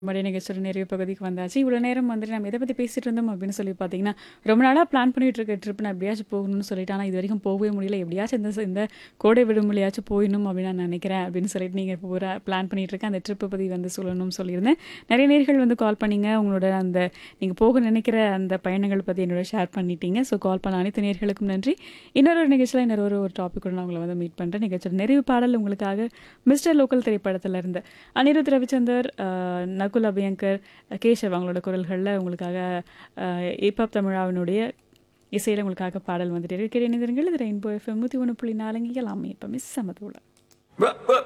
மறுபடியும் நிகழ்ச்சியோட நிறைவு பகுதிக்கு வந்தாச்சு. இவ்வளோ நேரம் வந்துட்டு நம்ம எத பத்தி பேசிட்டு இருந்தோம் அப்படின்னு சொல்லி பார்த்தீங்கன்னா, ரொம்ப நாளா பிளான் பண்ணிட்டு இருக்க ட்ரிப் நான் எப்படியாச்சும் போகணும்னு சொல்லிட்டு, ஆனா இதுவரைக்கும் போகவே முடியல. எப்படியாச்சும் இந்த ஸ் இந்த கோடை விடுமுறையாச்சும் போயிடணும் அப்படின்னு நான் நினைக்கிறேன் அப்படின்னு சொல்லிட்டு நீங்க பூரா பிளான் பண்ணிட்டு இருக்க அந்த ட்ரிப்பை பத்தி வந்து சொல்லணும்னு சொல்லியிருந்தேன். நிறைய நேயர்கள் வந்து கால் பண்ணீங்க. உங்களோட அந்த நீங்க போக நினைக்கிற அந்த பயணங்கள் பத்தி என்னோட ஷேர் பண்ணிட்டீங்க. ஸோ கால் பண்ண அனைத்து நேயர்களுக்கும் நன்றி. இன்னொரு ஒரு நிகழ்ச்சியில இன்னொரு ஒரு ஒரு டாபிக்கோட நான் உங்கள வந்து மீட் பண்றேன். நிகழ்ச்சியோட நிறைவு பாடல் உங்களுக்காக மிஸ்டர் லோக்கல் திரைப்படத்துல இருந்து அனிருத் ரவிச்சந்தர், அ நகுல் அபியங்கர், கேஷவ் அவங்களோட குரல்கள்ல உங்களுக்காக அ ஹிப்ஹாப் தமிழாவினுடைய இசையில உங்களுக்காக பாடல் வந்துட்டு இருக்கு. இணைந்திருங்கள். இது ரெயின்போ எஃப்எம் 101.4 இங்கே எல்லாமே எப்பவுமே செம தூள.